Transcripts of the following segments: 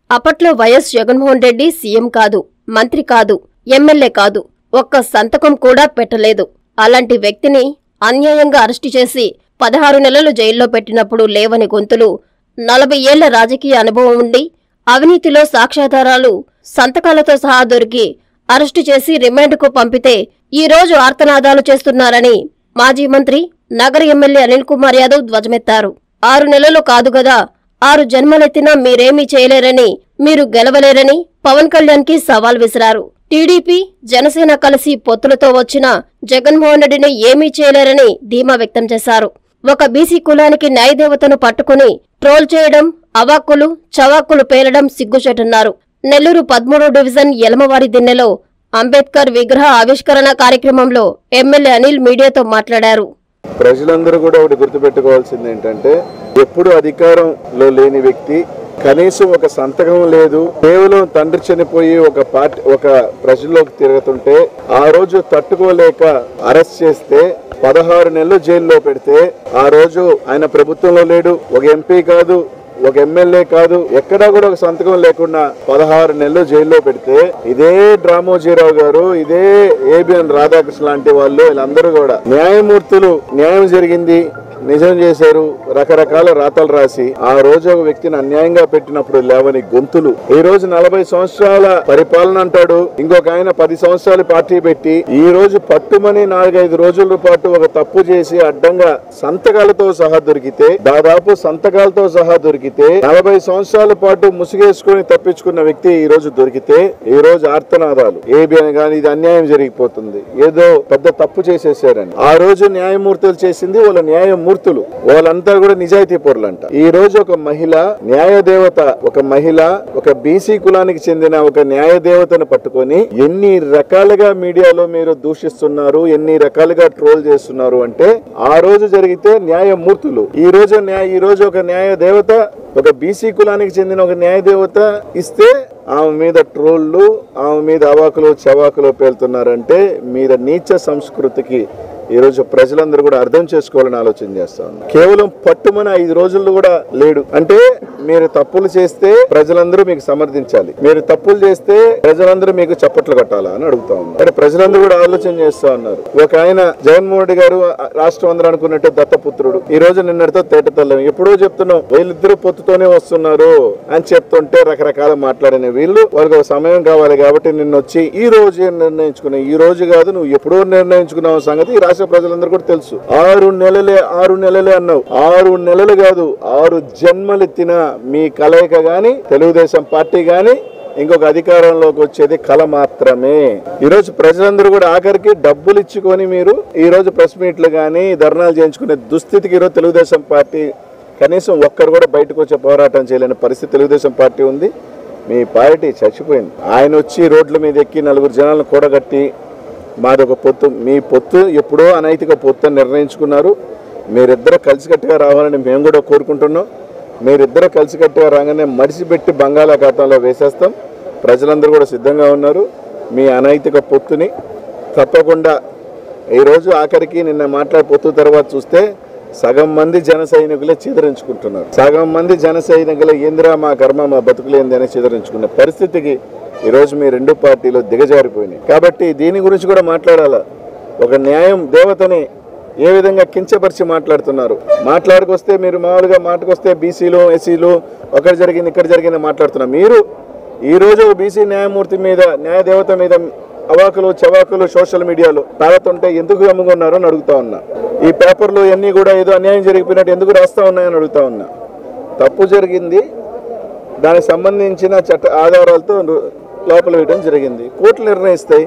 అప్పట్లో YS Jaganmohan Reddy CM కాదు మంత్రి కాదు ఎమ్మెల్యే కాదు ఒక్క సంతకం కూడా పెట్టలేదు అలాంటి వ్యక్తిని అన్యాయంగా అరెస్టు చేసి పదహారు నెలలు జైల్లో పెట్టినప్పుడు లేవని గొంతులు నలభై ఏళ్ల రాజకీయ అనుభవం ఉండి అవినీతిలో సాక్ష్యాధారాలు సంతకాలతో సహా దొరికి అరెస్టు చేసి రిమాండ్కు పంపితే ఈ రోజు ఆర్తనాదాలు చేస్తున్నారని మాజీ మంత్రి నగర ఎమ్మెల్యే అనిల్ కుమార్ యాదవ్ ధ్వజమెత్తారు ఆరు నెలలు కాదు గదా ఆరు జన్మలెత్తినా మీరేమీ చేయలేరని మీరు గెలవలేరని పవన్ కళ్యాణ్ కి సవాల్ విసిరారు టీడీపీ జనసేన కలిసి పొత్తులతో వచ్చిన జగన్మోహన్ రెడ్డిని ఏమీ చేయలేరని ధీమా వ్యక్తం చేశారు ఒక బీసీ కులానికి న్యాయదేవతను పట్టుకుని ట్రోల్ చేయడం అవాక్కులు చవాక్కులు పేలడం సిగ్గుచేటన్నారు నెల్లూరు పదమూడో డివిజన్ యలమవారి దిన్నెలో అంబేద్కర్ విగ్రహ ఆవిష్కరణ కార్యక్రమంలో ఎమ్మెల్యే అనిల్ మీడియాతో మాట్లాడారు ప్రజలందరూ కూడా ఒకటి గుర్తుపెట్టుకోవాల్సింది ఏంటంటే ఎప్పుడు అధికారంలో లేని వ్యక్తి కనీసం ఒక సంతకం లేదు కేవలం తండ్రి చనిపోయి ఒక పార్టీ ఒక ప్రజల్లోకి తిరుగుతుంటే ఆ రోజు తట్టుకోలేక అరెస్ట్ చేస్తే పదహారు నెలలు జైల్లో పెడితే ఆ రోజు ఆయన ప్రభుత్వంలో లేడు ఒక ఎంపీ కాదు ఒక ఎమ్మెల్యే కాదు ఎక్కడా కూడా ఒక సంతకం లేకుండా పదహారు నెలలు జైల్లో పెడితే ఇదే డ్రామోజీరావు గారు ఇదే ఏబిఎన్ రాధాకృష్ణ లాంటి వాళ్ళు వీళ్ళందరూ కూడా న్యాయమూర్తులు న్యాయం జరిగింది నిజం చేశారు రకరకాల రాతలు రాసి ఆ రోజు ఒక వ్యక్తిని అన్యాయంగా పెట్టినప్పుడు లేవని గొంతులు ఈ రోజు నలభై సంవత్సరాల పరిపాలన అంటాడు ఇంకొక ఆయన పది సంవత్సరాలు పార్టీ పెట్టి ఈ రోజు పట్టుమని నాలుగైదు రోజుల పాటు ఒక తప్పు చేసి అడ్డంగా సంతకాలతో సహా దొరికితే దాదాపు సంతకాలతో సహా దొరికితే నలభై సంవత్సరాల పాటు ముసుగేసుకుని తప్పించుకున్న వ్యక్తి ఈ రోజు దొరికితే ఈ రోజు ఆర్తనాదాలు ఏబి అని కానీ ఇది అన్యాయం జరిగిపోతుంది ఏదో పెద్ద తప్పు చేసేసారని ఆ రోజు న్యాయమూర్తులు చేసింది వాళ్ళ న్యాయమూర్తులు వాళ్ళంతా కూడా నిజాయితీ పరులంట ఈ రోజు ఒక మహిళ న్యాయదేవత ఒక మహిళ ఒక బీసీ కులానికి చెందిన ఒక న్యాయదేవతను పట్టుకొని ఎన్ని రకాలుగా మీడియాలో మీరు దూషిస్తున్నారు ఎన్ని రకాలుగా ట్రోల్ చేస్తున్నారు అంటే ఆ రోజు జరిగితే న్యాయమూర్తులు ఈ రోజు న్యాయ ఈ రోజు ఒక న్యాయ దేవత ఒక బీసీ కులానికి చెందిన ఒక న్యాయ దేవత ఇస్తే ఆమె మీద ట్రోళ్ళు ఆమె మీద అవాకులు చవాకులు పేలుతున్నారంటే మీద నీచ సంస్కృతికి ఈ రోజు ప్రజలందరూ కూడా అర్థం చేసుకోవాలని ఆలోచన చేస్తా ఉన్నారు కేవలం పట్టుమని ఐదు రోజుల్లో కూడా లేడు అంటే మీరు తప్పులు చేస్తే ప్రజలందరూ మీకు సమర్థించాలి మీరు తప్పులు చేస్తే ప్రజలందరూ మీకు చప్పట్లు కట్టాలా అని అడుగుతా ఉన్నారు అంటే ప్రజలందరూ కూడా ఆలోచన చేస్తా ఉన్నారు ఒక ఆయన జగన్మోహన్ రెడ్డి గారు రాష్ట్రం అందరూ అనుకున్నట్టు దత్తపుత్రుడు ఈ రోజు నిన్నటితో తేటతల్లం ఎప్పుడో చెప్తున్నాం వీళ్ళిద్దరూ పొత్తుతోనే వస్తున్నారు అని చెప్తుంటే రకరకాల మాట్లాడిన వీళ్ళు వాళ్ళకి ఒక సమయం కావాలి కాబట్టి నిన్న వచ్చి ఈ రోజు నిర్ణయించుకున్నావు ఈ రోజు కాదు నువ్వు ఎప్పుడో నిర్ణయించుకున్నావు సంగతి ఈ రాష్ట్ర ప్రజలందరూ కూడా తెలుసు ఆరు నెలలే ఆరు నెలలే అన్నావు ఆరు నెలలు కాదు ఆరు జన్మలెత్తిన మీ కలయిక గాని తెలుగుదేశం పార్టీ గాని ఇంకొక అధికారంలోకి వచ్చేది కళ మాత్రమే ఈ రోజు ప్రజలందరూ కూడా ఆఖరికి డబ్బులు ఇచ్చుకొని మీరు ఈ రోజు ప్రెస్ మీట్లు కానీ ధర్నాలు చేయించుకునే దుస్థితికి ఈరోజు తెలుగుదేశం పార్టీ కనీసం ఒక్కరు కూడా బయటకు వచ్చే పోరాటం చేయలేని పరిస్థితి తెలుగుదేశం పార్టీ ఉంది మీ పార్టీ చచ్చిపోయింది ఆయన వచ్చి రోడ్ల మీద ఎక్కి నలుగురు జనాలను కూడగట్టి మాది ఒక పొత్తు మీ పొత్తు ఎప్పుడో అనైతిక పొత్తు అని నిర్ణయించుకున్నారు మీరిద్దరు కలిసికట్టుగా రావాలని మేము కూడా కోరుకుంటున్నాం మీరిద్దరు కలిసికట్టుగా రాగానే మడిసిపెట్టి బంగాళాఖాతంలో వేసేస్తాం ప్రజలందరూ కూడా సిద్ధంగా ఉన్నారు మీ అనైతిక పొత్తుని తప్పకుండా ఈరోజు ఆఖరికి నిన్న మాట్లాడే పొత్తు తర్వాత చూస్తే సగం మంది జన సైనికులే చిదరించుకుంటున్నారు సగం మంది జన సైనికులే ఏందిరా మా కర్మ మా బతుకులేంది అని చిదరించుకున్న పరిస్థితికి ఈరోజు మీ రెండు పార్టీలు దిగజారిపోయినాయి కాబట్టి దీని గురించి కూడా మాట్లాడాలా ఒక న్యాయం దేవతని ఏ విధంగా కించపరిచి మాట్లాడుతున్నారు మాట్లాడుకొస్తే మీరు మామూలుగా మాటకొస్తే బీసీలు ఎస్సీలు ఒకటి జరిగింది ఇక్కడ జరిగింది మాట్లాడుతున్నారు మీరు ఈ రోజు బీసీ న్యాయమూర్తి మీద న్యాయ దేవత మీద అవాకులు చవాకులు సోషల్ మీడియాలో తాగుతుంటే ఎందుకు అమ్ముకున్నారు అని అడుగుతా ఉన్నా ఈ పేపర్లు అన్నీ కూడా ఏదో అన్యాయం జరిగిపోయినట్టు ఎందుకు రాస్తా ఉన్నాయని అడుగుతా ఉన్నా తప్పు జరిగింది దానికి సంబంధించిన చట్ట ఆధారాలతో రు- లోపల వేయడం జరిగింది కోర్టులు నిర్ణయిస్తాయి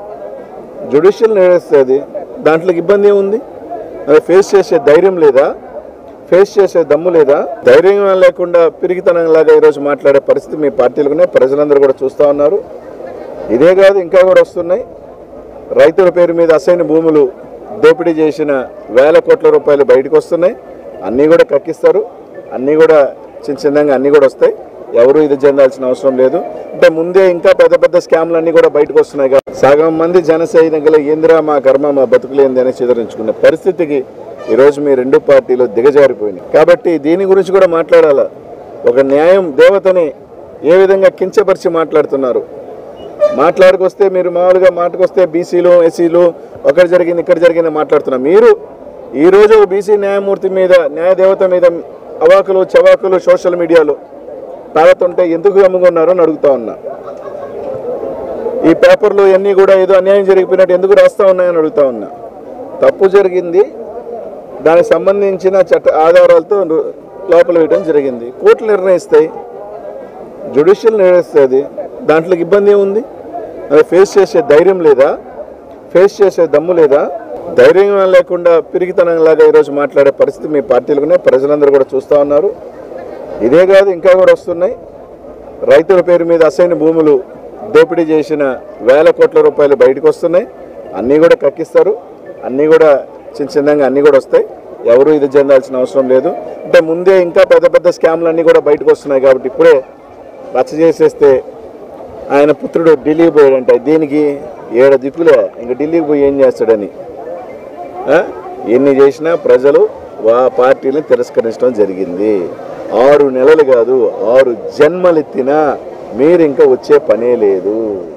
జ్యుడిషియల్ నిర్ణయిస్తుంది దాంట్లోకి ఇబ్బంది ఏముంది అది ఫేస్ చేసే ధైర్యం లేదా ఫేస్ చేసే దమ్ము లేదా ధైర్యం లేకుండా పిరిగితనంలాగా ఈరోజు మాట్లాడే పరిస్థితి మీ పార్టీలుగానే ప్రజలందరూ కూడా చూస్తూ ఉన్నారు ఇదే కాదు ఇంకా కూడా వస్తున్నాయి రైతుల పేరు మీద అసైన్ భూములు దోపిడీ చేసిన వేల కోట్ల రూపాయలు బయటకు వస్తున్నాయి అన్నీ కూడా కక్కిస్తారు అన్నీ కూడా చిన్న చిన్నగా అన్నీ కూడా వస్తాయి ఎవరు ఇది చెందాల్సిన అవసరం లేదు అంటే ముందే ఇంకా పెద్ద పెద్ద స్కామ్లు అన్నీ కూడా బయటకు వస్తున్నాయి కదా సగం మంది జన సైనికులు ఏందిరా మా కర్మ మా బతుకులేంది అని చిదరించుకునే పరిస్థితికి ఈరోజు మీ రెండు పార్టీలు దిగజారిపోయినాయి కాబట్టి దీని గురించి కూడా మాట్లాడాలా ఒక న్యాయం దేవతని ఏ విధంగా కించపరిచి మాట్లాడుతున్నారు మాట్లాడుకొస్తే మీరు మామూలుగా మాటకొస్తే బీసీలు ఎస్సీలు ఒకటి జరిగింది ఇక్కడ జరిగింది మాట్లాడుతున్నారు మీరు ఈరోజు బీసీ న్యాయమూర్తి మీద న్యాయదేవత మీద అవాకులు చవాకులు సోషల్ మీడియాలో తాగుతుంటే ఎందుకు అమ్ముకున్నారో అని అడుగుతా ఉన్నా ఈ పేపర్లు అన్నీ కూడా ఏదో అన్యాయం జరిగిపోయినట్టు ఎందుకు రాస్తా ఉన్నాయని అడుగుతా ఉన్నా తప్పు జరిగింది దానికి సంబంధించిన చట్ట ఆధారాలతో రు- లోపల వేయడం జరిగింది కోర్టులు నిర్ణయిస్తాయి జ్యుడిషియల్ నిర్ణయిస్తుంది దాంట్లోకి ఇబ్బంది ఏముంది అది ఫేస్ చేసే ధైర్యం లేదా ఫేస్ చేసే దమ్ము లేదా ధైర్యం లేకుండా పిరిగితనంలాగా ఈరోజు మాట్లాడే పరిస్థితి మీ పార్టీలుగానే ప్రజలందరూ కూడా చూస్తూ ఉన్నారు ఇదే కాదు ఇంకా కూడా వస్తున్నాయి రైతుల పేరు మీద అసైన్ భూములు దోపిడీ చేసిన వేల కోట్ల రూపాయలు బయటకు వస్తున్నాయి అన్నీ కూడా కక్కిస్తారు అన్నీ కూడా చిన్న చిన్నగా అన్నీ కూడా వస్తాయి ఎవరు ఇది చెందాల్సిన అవసరం లేదు అంటే ముందే ఇంకా పెద్ద పెద్ద స్కామ్లు అన్నీ కూడా బయటకు వస్తున్నాయి కాబట్టి ఇప్పుడే రచ్చ చేసేస్తే ఆయన పుత్రుడు ఢిల్లీకి పోయాడంట దీనికి ఏడ దిక్కులే ఇంక ఢిల్లీకి పోయి ఏం చేస్తాడని ఆ? ఎన్ని చేసినా ప్రజలు వా పార్టీని తిరస్కరించడం జరిగింది ఆరు నెలలు కాదు ఆరు జన్మలెత్తినా మీరు ఇంకా వచ్చే పనే లేదు